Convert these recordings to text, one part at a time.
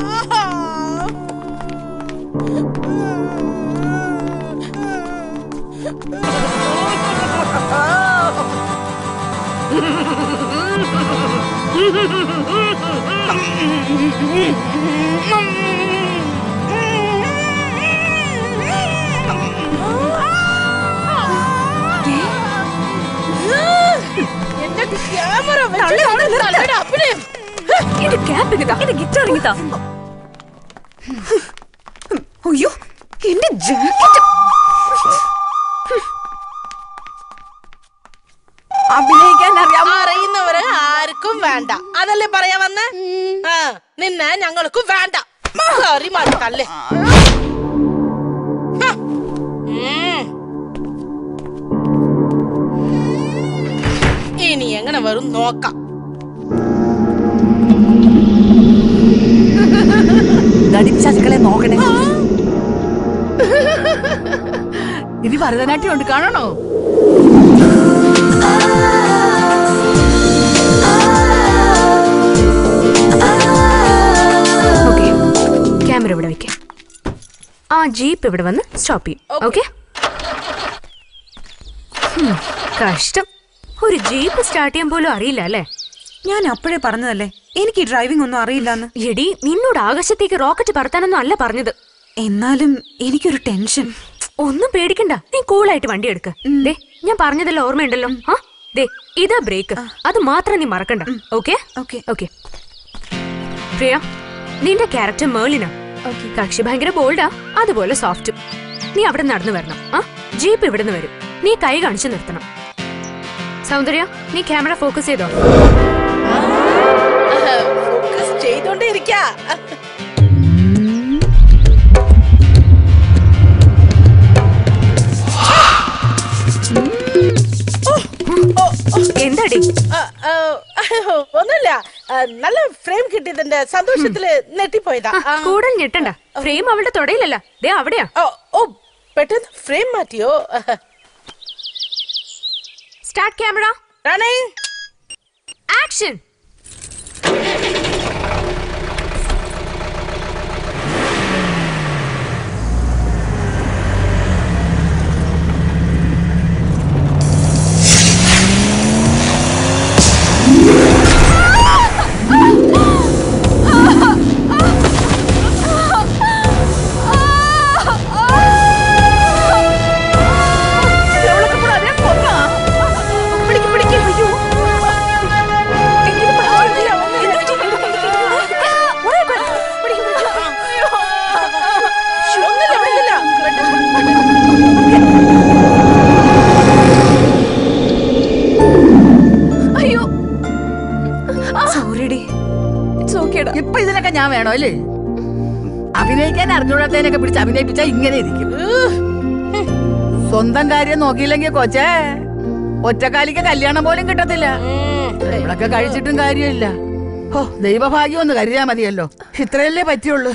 എന്റെ ക്യാമറ വെച്ച് തലയുടെ അഭിനയം എന്റെ ക്യാപ്പ് ഇങ്ങതാ എന്റെ ഗിറ്റാർ ഇങ്ങതാ അയ്യോ എന്റെ ജാക്കറ്റ് അഭിനയിക്കാൻ അറിയാം അറിയുന്നവര് ആർക്കും വേണ്ട അതല്ലേ പറയാ വന്ന നിന്നെ ഞങ്ങൾക്ക് വേണ്ട അറിമാറി തല്ലേ ഹ. ഉം. ഇനി എങ്ങനെ വരും നോക്കാം നടിച്ചാക്കളെ നോക്കണേ ഇനി ഭരതനാട്യം ഉണ്ട് കാണണോ ഓക്കെ ക്യാമറ ഇവിടെ വെക്കാം ആ ജീപ്പ് ഇവിടെ വന്ന് സ്റ്റോപ്പ് ചെയ്യും ഓക്കെ കഷ്ടം ഒരു ജീപ്പ് സ്റ്റാർട്ട് ചെയ്യാൻ പോലും അറിയില്ല അല്ലേ ഞാൻ അപ്പോഴേ പറഞ്ഞതല്ലേ എനിക്ക് ഡ്രൈവിംഗ് ഒന്നും അറിയില്ലെന്ന് എടി നിന്നോട് ആകാശത്തേക്ക് റോക്കറ്റ് പറത്താനൊന്നും അല്ല പറഞ്ഞത് എന്നാലും എനിക്കൊരു ടെൻഷൻ ഒന്നും പേടിക്കണ്ട നീ കൂളായിട്ട് വണ്ടി എടുക്ക ദേ ഞാൻ പറഞ്ഞതെല്ലാം ഓർമ്മയുണ്ടല്ലോ ആ ദേ ഇതാ ബ്രേക്ക് അത് മാത്രം നീ മറക്കണ്ട ഓക്കെ ഓക്കെ ഓക്കെ പ്രിയ നിന്റെ ക്യാരക്ടർ മേളിനാ കക്ഷി ഭയങ്കര ബോൾഡാ അതുപോലെ സോഫ്റ്റും നീ അവിടെ നടന്നു വരണം ആ ജീപ്പ് ഇവിടുന്ന് വരും നീ കൈ കാണിച്ചു നിർത്തണം സൗന്ദര്യ നീ ക്യാമറ ഫോക്കസ് ചെയ്തോ ഫോക്കസ് ചെയ്തോണ്ടേ ഇരിക്കാ എന്താടി ആ, ആ, ഒന്നുമില്ല ആ, നല്ല ഫ്രെയിം കിട്ടിയതിന്റെ സന്തോഷത്തില് നെട്ടിപ്പോയതാ ആ. കൂടുതൽ ഞെട്ടണ്ട ഫ്രെയിം അവളുടെ തൊടയിലല്ല ദേ അവിടെയാ ഓ ഓ പെട്ടെന്ന് ഫ്രെയിം മാറ്റിയോ സ്റ്റാർട്ട് ക്യാമറ റണ്ണിങ് ആക്ഷൻ ഒന്നുമില്ല ഒന്നുമില്ല അയ്യോ സോറിഡി ഇറ്റ്സ് ഓക്കേടാ ഇപ്പൊ ഇതിനൊക്കെ ഞാൻ വേണോ അല്ലേ അഭിനയിക്കാൻ അറിഞ്ഞൂടാത്തതിനൊക്കെ പിടിച്ച് അഭിനയിപ്പിച്ചാ ഇങ്ങനെ ഇരിക്കും സ്വന്തം കാര്യം നോക്കിയില്ലെങ്കിൽ കൊച്ചേ ഒറ്റക്കാലിക്ക് കല്യാണം പോലും കിട്ടത്തില്ല നമ്മളൊക്കെ കഴിച്ചിട്ടും കാര്യമില്ല ഓ ദൈവഭാഗ്യം ഒന്ന് കരുതിയാ മതിയല്ലോ ഇത്രയല്ലേ പറ്റിയുള്ളൂ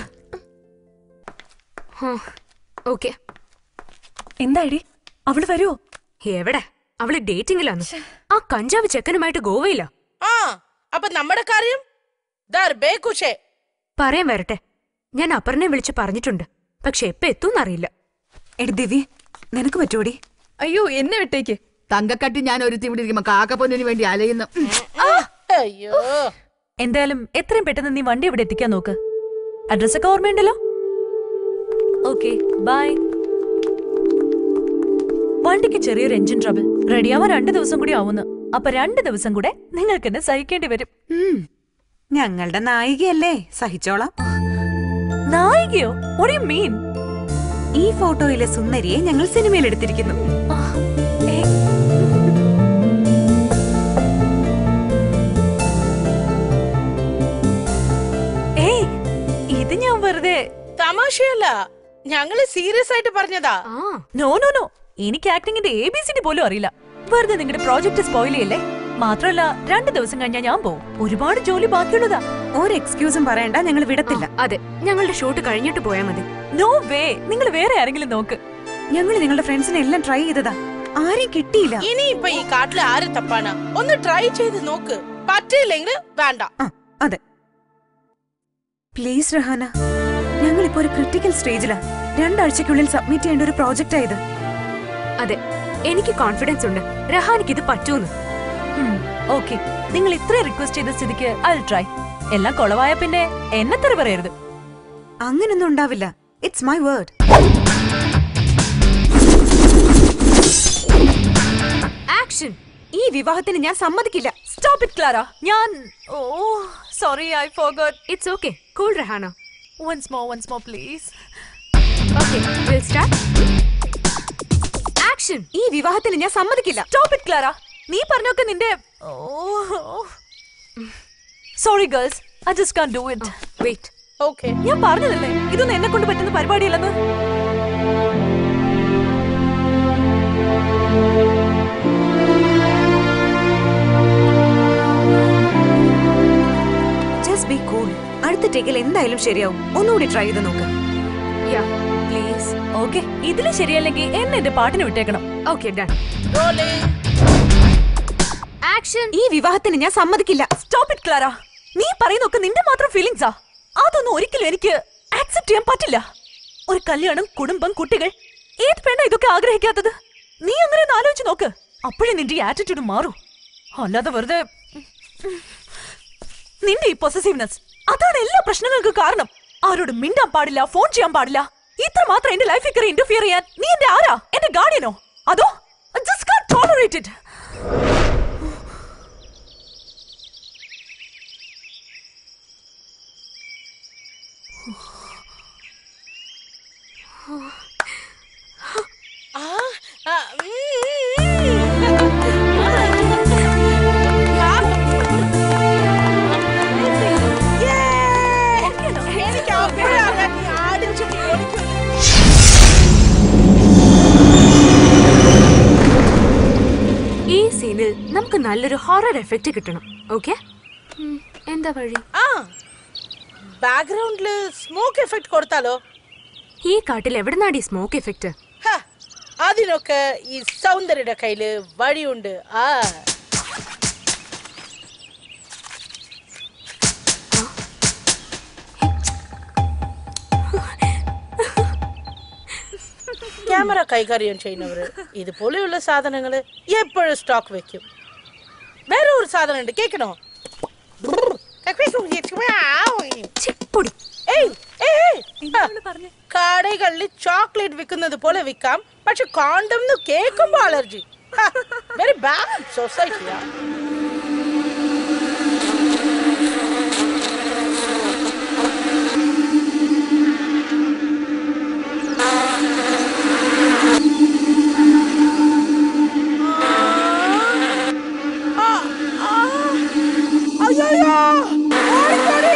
ഓക്കെ എന്തായിടി അവള് വരുമോ എവിടെ അവള് ഡേറ്റിംഗിലാണ് ആ കഞ്ചാവ് ചെക്കനുമായിട്ട് ഗോവയിലാ ആ അപ്പൊ നമ്മുടെ കാര്യം ദർബേ കുഷേ പറയാൻ വരട്ടെ ഞാൻ അപർണയെ വിളിച്ച് പറഞ്ഞിട്ടുണ്ട് പക്ഷെ എപ്പ എത്തൂന്നറിയില്ല എടി ദിവ്യ നിനക്ക് പറ്റൂടി അയ്യോ എന്നെ വിട്ടേക്ക് തങ്കക്കട്ടി ഞാൻ ഒരുത്തി ഇവിടെ ഇരിക്കുമ്പോ കാക്കപ്പൊന്നിന് വേണ്ടി അലയുന്നു അയ്യോ എന്തായാലും എത്രയും പെട്ടെന്ന് നീ വണ്ടി ഇവിടെ എത്തിക്കാൻ നോക്ക് അഡ്രസ് ഒക്കെ ഓർമ്മയുണ്ടല്ലോ ഓക്കെ ബൈ വണ്ടിക്ക് ചെറിയൊരു എഞ്ചിൻ ട്രബിൾ റെഡിയാവാൻ രണ്ട് ദിവസം കൂടി ആവുന്നു അപ്പൊ രണ്ട് ദിവസം കൂടെ നിങ്ങൾക്ക് എന്നെ സഹിക്കേണ്ടി വരും ഉം. ഞങ്ങളുടെ നായികയല്ലേ സഹിച്ചോളാം നായികയോ what do you mean ഈ ഫോട്ടോയിലെ സുന്ദരിയെ ഞങ്ങൾ സിനിമയിൽ എടുത്തിരിക്കുന്നു ഏയ് ഇത് ഞാൻ വെറുതെ തമാശയല്ല ഞങ്ങള് സീരിയസ് ആയിട്ട് പറഞ്ഞതാ ആ നോ നോ നോ എനിക്ക് ആക്ടിങ്ങിന്റെ എ ബി സി ഡി പോലും അറിയില്ല വെറുതെ നിങ്ങളുടെ പ്രോജക്റ്റ് സ്പോയിൽ ചെയ്യല്ലേ മാത്രമല്ല രണ്ട് ദിവസം കഴിഞ്ഞാൽ ഞാൻ പോവും ഒരുപാട് ജോലി ബാക്കിയുള്ളതാ ഒരു എക്സ്ക്യൂസും പറയണ്ട ഞങ്ങൾ വിടത്തില്ല അതെ ഞങ്ങളുടെ ഷൂട്ട് കഴിഞ്ഞിട്ട് പോയാ മതി നോ വേ നിങ്ങൾ വേറെ ആരെങ്കിലും നോക്ക് ഞങ്ങൾ നിങ്ങളുടെ ഫ്രണ്ട്സിനെ എല്ലാം ട്രൈ ചെയ്തതാ ആരെയും കിട്ടിയില്ല ഇനി ഇപ്പൊ ഈ കാട്ടില് ആര് തപ്പാണ് ഒന്ന് ട്രൈ ചെയ്ത് നോക്ക് പറ്റിയില്ലെങ്കിൽ വേണ്ട ആ, അതെ പ്ലീസ് റഹാന ഞങ്ങൾ ഇപ്പോ ഒരു ക്രിട്ടിക്കൽ സ്റ്റേജിലാ രണ്ടാഴ്ചക്കുള്ളിൽ സബ്മിറ്റ് ചെയ്യേണ്ട ഒരു പ്രോജക്റ്റ് ആയത് അതെ എനിക്ക് കോൺഫിഡൻസ് ഉണ്ട് രഹാനിക്ക് ഇത് പറ്റൂന്ന് ഓക്കെ നിങ്ങൾ ഇത്രയും റിക്വസ്റ്റ് ചെയ്ത സ്ഥിതിക്ക് ഐ ട്രൈ എല്ലാം കുളവായ പിന്നെ എന്നെ തെറി പറയരുത് അങ്ങനൊന്നും ഉണ്ടാവില്ല ഇറ്റ്സ് മൈ വേർഡ് ആക്ഷൻ ഈ വിവാഹത്തിന് ഞാൻ സമ്മതിക്കില്ല സ്റ്റോപ്പ് ഇറ്റ് ക്ലാര ഞാൻ oh sorry I forgot it's okay cool Rahana once more once more please okay will start action ഈ വിവാഹത്തിന് ഞാൻ സമ്മതിക്കില്ല സ്റ്റോപ്പ് ഇറ്റ് ക്ലാര നീ പറഞ്ഞൊക്കെ നിന്റെ oh sorry girls I just can do it wait okay ഞാൻ പറഞ്ഞതല്ലേ ഇതൊന്നും എന്നെ കൊണ്ട് പറ്റുന്ന പരിപാടിയല്ലെന്ന് ജസ്റ്റ് ബി കൂൾ അടുത്ത ടേക്കിൽ എന്തായാലും ശരിയാവും ഒന്നുകൂടി ട്രൈ ചെയ്ത് നോക്ക് യാ പ്ലീസ് ഓക്കെ ഇതില് ശരിയല്ലെങ്കിൽ എന്നെ എന്റെ പാട്ടിന് വിട്ടേക്കണം ഓക്കെ ഡൺ റോളിംഗ് ആക്ഷൻ ഈ വിവാഹത്തിന് ഞാൻ സമ്മതിക്കില്ല സ്റ്റോപ്പ് ഇറ്റ് ക്ലാര നീ പറയുന്നൊക്കെ നിന്റെ മാത്രം ഫീലിങ്സാ അതൊന്നും ഒരിക്കലും എനിക്ക് ആക്സെപ്റ്റ് ചെയ്യാൻ പറ്റില്ല ഒരു കല്യാണം കുടുംബം കുട്ടികൾ ഏത് പെണ്ണ ഇതൊക്കെ ആഗ്രഹിക്കാത്തത് നീ അങ്ങനെ ഒന്ന് ആലോചിച്ച് നോക്ക് അപ്പോഴേ നിന്റെ ഈ ആറ്റിറ്റ്യൂഡ് മാറൂ അല്ലാതെ വെറുതെ നിന്റെ ഈ പൊസസീവ്നെസ് അതാണ് എല്ലാ പ്രശ്നങ്ങൾക്കും കാരണം ആരോട് മിണ്ടാൻ പാടില്ല ഫോൺ ചെയ്യാൻ പാടില്ല ഇത്ര മാത്രം എന്റെ ലൈഫിൽ കയറി ഇന്റർഫിയർ ചെയ്യാൻ നീ എന്റെ ആരാ എന്റെ ഗാർഡിയനോ അതോ ജസ്റ്റ് ടോളറേറ്റ് ഇറ്റ് ആ ആ, എനിക്ക് അപ്പോഴാണ് നീ ആടിച്ചു പൊളിക്കുന്നത് ഈ സീനിൽ നമുക്ക് നല്ലൊരു ഹൊറർ എഫക്റ്റ് കിട്ടണം ഓക്കെ എന്താ വഴി ആ ബാക്ക്ഗ്രൗണ്ടില് സ്മോക്ക് എഫക്ട് കൊടുത്താലോ ഈ കാട്ടിൽ എവിടുന്നാടി സ്മോക്ക് എഫക്റ്റ് ഹ, അതിനൊക്കെ ഈ സൗന്ദര്യയുടെ കയ്യില് വഴിയുണ്ട് ആ ക്യാമറ കൈകാര്യം ചെയ്യുന്നവര് ഇതുപോലെയുള്ള സാധനങ്ങള് എപ്പോഴും സ്റ്റോക്ക് വെക്കും വേറെ ഒരു സാധനം ഉണ്ട് കേക്കണോ പൊടി ഏയ്, ഏയ്, ഏയ്. ആ, കടകളിൽ ചോക്ലേറ്റ് വിൽക്കുന്നത് പോലെ വിൽക്കാം പക്ഷെ കോണ്ടം കേൾക്കുമ്പോ അലർജി വെരി ബാഡ് സൊസൈറ്റിയാ അയ്യോ ഓടിക്കോടി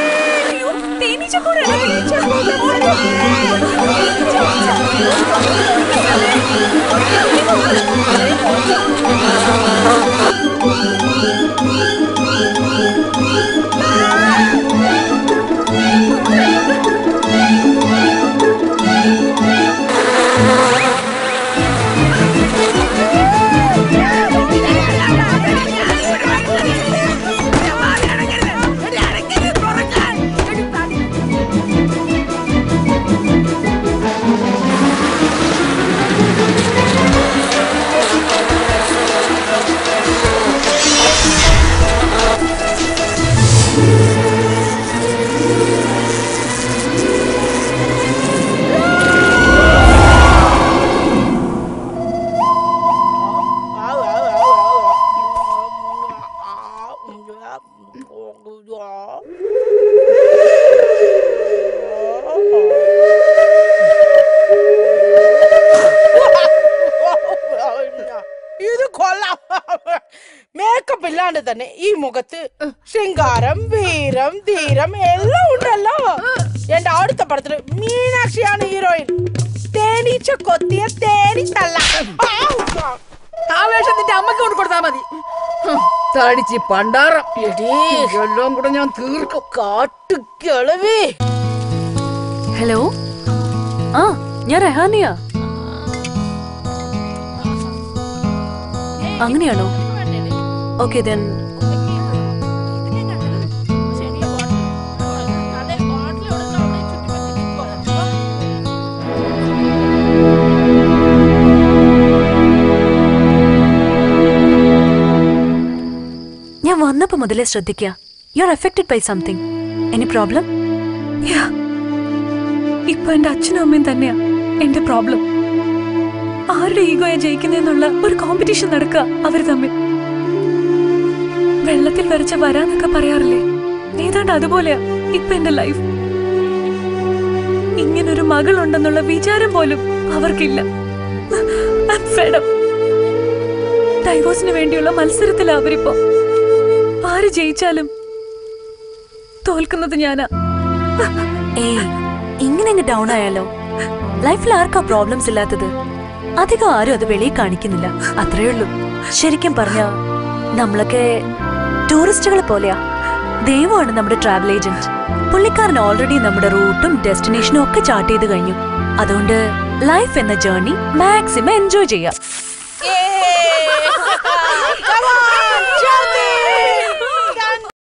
ഇത് കൊള്ളാം മേക്കപ്പ് ഇല്ലാണ്ട് തന്നെ ഈ മുഖത്ത് ശൃംഗാരം വീരം ധീരം എല്ലാം ഉണ്ടല്ലോ എന്റെ അടുത്ത പടത്തില് മീനാക്ഷിയാണ് ഹീറോയിൻ തേനീച്ച കൊത്തിയ തേനീച്ചല്ല ആവേശം നിന്റെ അമ്മക്ക് കൊണ്ട് കൊടുത്താ മതി ഹും, തടിച്ച് പണ്ടാറം എടീ എല്ലാം കൂടെ ഞാൻ തീർക്കും കാട്ടുകിളവി ഹലോ ആ ഞാൻ റെഹാനിയ അങ്ങനെയാണോ ഓക്കെ ദെൻ ചെറിയ ബോട്ടിൽ വന്നപ്പോ മുതലേ ശ്രദ്ധിക്കുക you are affected by something any problem ഇപ്പൊ എന്റെ അച്ഛനും അമ്മയും തന്നെയാ എന്റെ പ്രോബ്ലം ആരുടെ ഈഗോയാ ജയിക്കുന്നതെന്നുള്ള ഒരു കോമ്പറ്റീഷൻ നടക്കുക അവര് തമ്മിൽ വെള്ളത്തിൽ വരച്ച വരാന്നൊക്കെ പറയാറില്ലേ ഏതാണ്ട് അതുപോലെയാ ഇപ്പൊ എന്റെ ലൈഫ് ഇങ്ങനൊരു മകളുണ്ടെന്നുള്ള വിചാരം പോലും അവർക്കില്ല I'm fed up. ഡൈവോഴ്സിന് വേണ്ടിയുള്ള മത്സരത്തിലാ അവരിപ്പോ ആര് ജയിച്ചാലും തോൽക്കുന്നത് ഞാനാ ഏയ് ഇങ്ങനെ അങ്ങ് ഡൗൺ ആയാലോ ലൈഫിൽ ആർക്കാ പ്രോബ്ലംസ് ഇല്ലാത്തത് അധികം ആരും അത് വെളിയിൽ കാണിക്കുന്നില്ല അത്രേ ഉള്ളൂ ശരിക്കും പറഞ്ഞ നമ്മളൊക്കെ ടൂറിസ്റ്റുകളെ പോലെയാ ദൈവമാണ് നമ്മുടെ ട്രാവൽ ഏജന്റ് പുള്ളിക്കാരൻ ഓൾറെഡി നമ്മുടെ റൂട്ടും ഡെസ്റ്റിനേഷനും ഒക്കെ ചാർട്ട് ചെയ്ത് കഴിഞ്ഞു അതുകൊണ്ട് ലൈഫ് എന്ന ജേർണി മാക്സിമം എൻജോയ് ചെയ്യാം ഏ